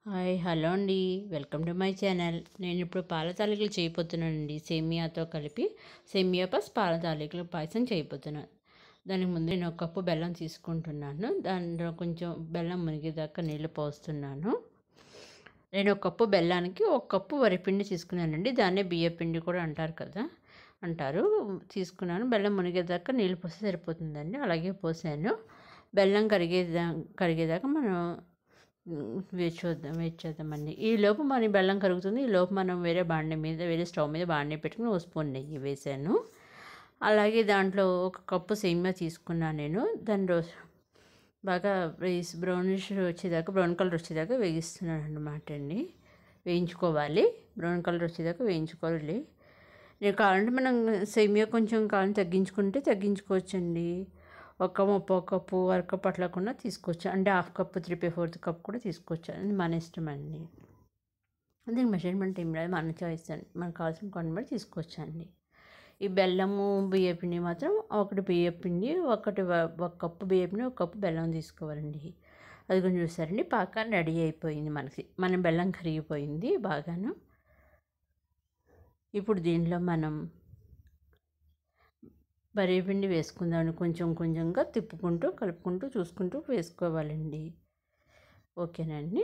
hi hello అండి welcome to my channel నేను ఇప్పుడు పాల తాలికలు చేయబోతున్నానండి సేమియాతో కలిపి సేమియా ప్లస్ పాల తాలికలు పాయసం చేయబోతున్నాను దానికి ముందు నేను ఒక కప్పు బెల్లం తీసుకుంటున్నాను దాంట్లో కొంచెం బెల్లం మునిగేదాకా నీళ్ళు పోస్తున్నాను నేను ఒక కప్పు బెల్లానికి ఒక కప్పు వరిపిండి తీసుకున్నానండి దాన్నే బియ్యపిండి కూడా అంటారు కదా అంటారు తీసుకున్నాను బెల్లం మునిగేదాకా నీళ్ళు పోస్తే సరిపోతుందండి అలాగే పోసాను బెల్లం కరిగేదా కరిగేదాకా మనం వేచి చూద్దాం వేచి చేద్దామండి ఈ లోపు మన బెల్లం కరుగుతుంది ఈ లోపు మనం వేరే బాండి మీద వేరే స్టవ్ మీద బాండి పెట్టుకుని ఒక స్పూన్ నెయ్యి వేసాను అలాగే దాంట్లో ఒక కప్పు సేమియా తీసుకున్నాను నేను దాని రోజు బాగా వేసి బ్రౌనిష్ వచ్చేదాకా బ్రౌన్ కలర్ వచ్చేదాకా వేగిస్తున్నాను అనమాట అండి వేయించుకోవాలి బ్రౌన్ కలర్ వచ్చేదాకా వేయించుకోవాలి నేను కావాలంటే మనం సేమియా కొంచెం కావాలని తగ్గించుకుంటే తగ్గించుకోవచ్చండి ఒక ముప్పై కప్పు అర కప్పు అట్లా కూడా తీసుకోవచ్చు అంటే half cup three by fourth cup కూడా తీసుకోవచ్చు అది మన ఇష్టం అండి దీనికి మెజర్మెంట్ ఏం లేదు మన చాయిస్ అండి మనకు కావాల్సిన కొన్ని బట్టి తీసుకోవచ్చు అండి ఈ బెల్లము బియ్యపిండి మాత్రం ఒకటి బియ్యపిండి ఒకటి ఒక కప్పు బియ్యపిండి ఒక కప్పు బెల్లం తీసుకోవాలండి అది కొంచెం చూసారండి పాకాన్ని రెడీ అయిపోయింది మనకి మన బెల్లం కరిగిపోయింది బాగాను ఇప్పుడు దీనిలో మనం బరేపిండి వేసుకుందామని కొంచెం కొంచెంగా తిప్పుకుంటూ కలుపుకుంటూ చూసుకుంటూ వేసుకోవాలండి ఓకేనండి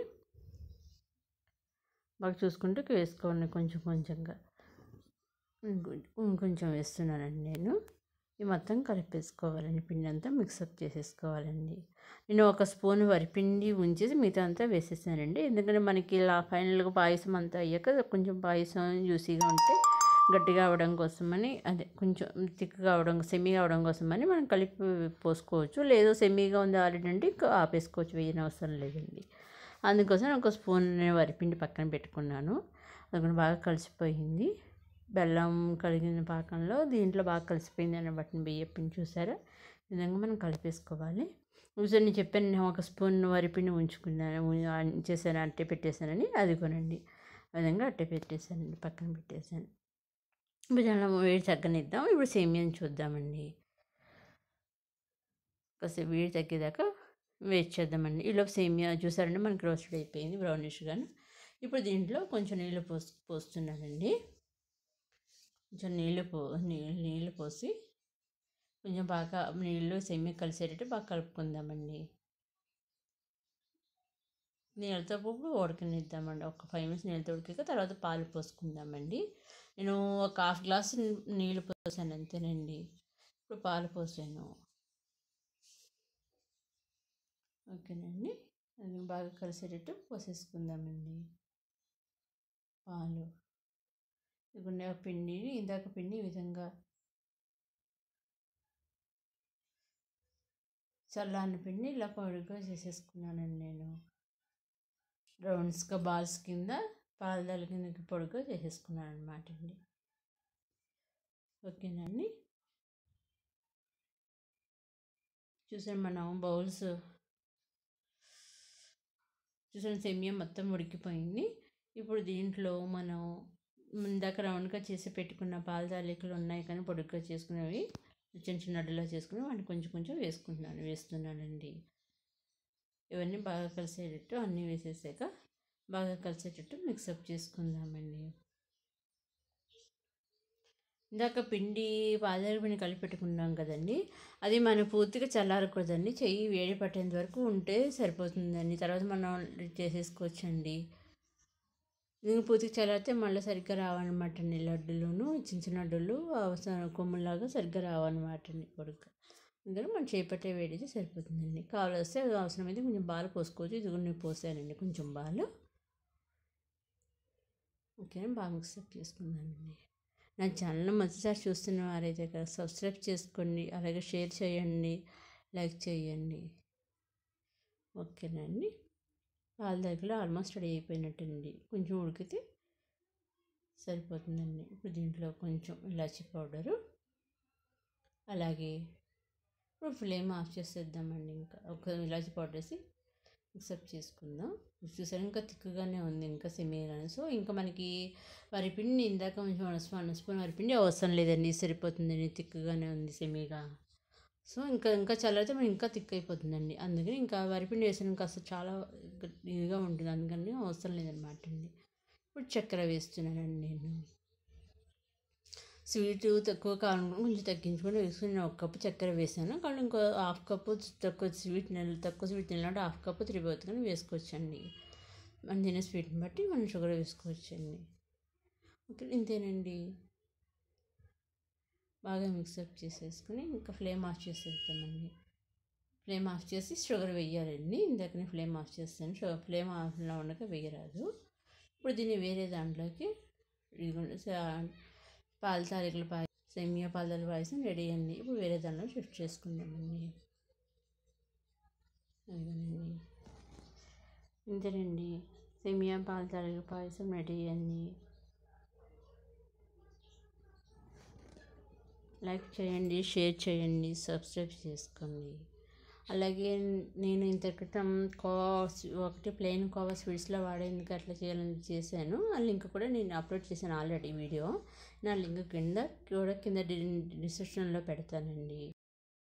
బాగా చూసుకుంటూ వేసుకోవాలి కొంచెం కొంచెంగా ఇంకొంచెం వేస్తున్నానండి నేను ఈ మొత్తం కలిపేసుకోవాలండి పిండి అంతా మిక్సప్ చేసేసుకోవాలండి నేను ఒక స్పూన్ వరిపిండి ఉంచేసి మిగతా అంతా వేసేసానండి ఎందుకంటే మనకి ఇలా ఫైనల్గా పాయసం అంతా అయ్యాక కొంచెం పాయసం జ్యూసీగా ఉంటే గట్టిగా అవడం కోసమని అదే కొంచెం థిక్గా అవడం సెమీగా అవడం కోసమని మనం కలిపి పోసుకోవచ్చు లేదు సెమీగా ఉంది ఆల్రెడీ అంటే ఇంకా ఆపేసుకోవచ్చు వేయని అవసరం లేదండి అందుకోసం ఒక స్పూన్ వరిపిండి పక్కన పెట్టుకున్నాను అది కూడా బాగా కలిసిపోయింది బెల్లం కలిగిన పాకంలో దీంట్లో బాగా కలిసిపోయింది అన్న బట్టిన బియ్యపిండి చూసారా ఈ విధంగా మనం కలిపేసుకోవాలి ఒకసారి నేను చెప్పాను నేను ఒక స్పూన్ వరిపిండి ఉంచుకున్నాను చేశాను అట్టే పెట్టేశానని అది కొనండి ఆ విధంగా అట్టే పెట్టేశానండి పక్కన పెట్టేశాను ఇప్పుడు చాలా వేడి తగ్గనిద్దాం ఇప్పుడు సేమియాని చూద్దామండి కాసేపు వేడి తగ్గేదాకా వేస్ట్ చేద్దామండి ఈలోపు సేమియా చూసారండి మనకి రోస్టెడ్ అయిపోయింది బ్రౌనిష్గాను ఇప్పుడు దీంట్లో కొంచెం నీళ్ళు పోసి పోస్తున్నానండి కొంచెం నీళ్ళు పో నీళ్ళు పోసి కొంచెం బాగా నీళ్ళు సెమ్మి కలిసేటట్టు బాగా కలుపుకుందామండి నీళ్ళతో ఇప్పుడు ఉడకనిద్దామండి ఒక ఫైవ్ మినిట్స్ నీళ్ళతో ఉడికాక తర్వాత పాలు పోసుకుందామండి నేను ఒక హాఫ్ గ్లాస్ నీళ్ళు పోసాను అంతేనండి ఇప్పుడు పాలు పోసాను ఓకేనండి అది బాగా కలిసేటట్టు పోసేసుకుందామండి పాలు ఇప్పుడు పిండి ఇందాక పిండి ఈ విధంగా చల్లారిన పిండి ఇలా పొడిగా చేసేసుకున్నానండి నేను రౌండ్స్గా బాల్స్ కింద పాలదాల కింద పొడిగా చేసేసుకున్నాను అనమాట అండి ఓకేనండి చూసాను మనం బౌల్స్ చూసాను సెమియా మొత్తం ఉడికిపోయింది ఇప్పుడు దీంట్లో మనం ఇందాక రౌండ్గా చేసి పెట్టుకున్న పాల తాలికలు ఉన్నాయి కానీ పొడుగ్గా చేసుకునేవి చిన్న చిన్న అడ్డలా చేసుకుని వాటిని కొంచెం కొంచెం వేసుకుంటున్నాను వేస్తున్నానండి ఇవన్నీ బాగా కలిసేటట్టు అన్నీ వేసేసాక బాగా కలిసేటట్టు మిక్సప్ చేసుకుందామండి ఇందాక పిండి పాదాల పిండి కలిపి పెట్టుకున్నాం కదండి అది మనం పూర్తిగా చల్లారకూడదండి చెయ్యి వేడి పట్టేంత వరకు ఉంటే సరిపోతుందండి తర్వాత మనం చేసేసుకోవచ్చండి దీనికి పూర్తిగా చల్లారితే మళ్ళీ సరిగ్గా రావన్నమాట అండి లడ్డులును చిన్న చిన్న లడ్డులు అవసరం కొమ్ములాగా సరిగ్గా రావన్నమాట అండి కొడుక అందుకని మనం చేపట్టే వేడితే సరిపోతుందండి కావాల్సి అవసరమైతే కొంచెం బాలు పోసుకోవచ్చు ఇది కూడా నేను పోసానండి కొంచెం బాలు ఓకే బాగా మిక్సప్ చేసుకుందామండి నా ఛానల్ మొదటిసారి చూస్తున్న వారైతే కదా సబ్స్క్రైబ్ చేసుకోండి అలాగే షేర్ చేయండి లైక్ చేయండి ఓకేనండి పాల దగ్గర ఆల్మోస్ట్ రెడీ అయిపోయినట్టండి కొంచెం ఉడికితే సరిపోతుందండి ఇప్పుడు దీంట్లో కొంచెం ఇలాచీ పౌడరు అలాగే ఇప్పుడు ఫ్లేమ్ ఆఫ్ చేసేద్దామండి ఇంకా ఒక ఇలాచీ పౌడర్ వేసి మిక్సప్ చేసుకుందాం చూసారు ఇంకా తిక్కుగానే ఉంది ఇంకా సెమీగానే సో ఇంకా మనకి వరిపిండి ఇందాక కొంచెం వన్ స్పూన్ వన్ స్పూన్ వరిపిండి అవసరం లేదండి సరిపోతుందండి తిక్కుగానే ఉంది సెమీగా సో ఇంకా ఇంకా చల్లారితే మనకి ఇంకా థిక్ అయిపోతుందండి అందుకని ఇంకా వరిపిండి వేసిన కాస్త చాలా ఇదిగా ఉంటుంది అందుకని అవసరం లేదనమాట అండి ఇప్పుడు చక్కెర వేస్తున్నానండి నేను స్వీట్ తక్కువ కారం కొంచెం తగ్గించుకొని వేసుకుని నేను ఒక కప్పు చక్కెర వేసాను కానీ ఇంకో హాఫ్ కప్పు తక్కువ స్వీట్ నెల తక్కువ స్వీట్ నెలంటే హాఫ్ కప్పు త్రిపోతుకొని వేసుకోవచ్చండి మనం తినే స్వీట్ని బట్టి మనం షుగర్ వేసుకోవచ్చండి ఓకే ఇంతేనండి బాగా మిక్సప్ చేసేసుకుని ఇంకా ఫ్లేమ్ ఆఫ్ చేసేద్దామండి ఫ్లేమ్ ఆఫ్ చేసి షుగర్ వేయాలండి ఇందాకనే ఫ్లేమ్ ఆఫ్ చేస్తాను షుగర్ ఫ్లేమ్ ఆఫ్లో ఉండక వేయరాదు ఇప్పుడు దీన్ని వేరే దాంట్లోకి ఇదిగోండి పాల తారీఖుల పాయ సేమియా పాల పాయసం రెడీ అండి ఇప్పుడు వేరే దాంట్లో షిఫ్ట్ చేసుకుందామండి అదిగోనండి ఇంతేనండి సేమియా పాల తారీఖుల పాయసం రెడీ అండి లైక్ చేయండి షేర్ చేయండి సబ్స్క్రైబ్ చేసుకోండి అలాగే నేను ఇంత క్రితం కోవా ఒకటి ప్లెయిన్ కోవా స్వీట్స్లో వాడేందుకు అట్లా చేయాలని చేశాను ఆ లింక్ కూడా నేను అప్లోడ్ చేశాను ఆల్రెడీ వీడియో నా లింక్ కింద కూడా కింద డిస్క్రిప్షన్లో పెడతానండి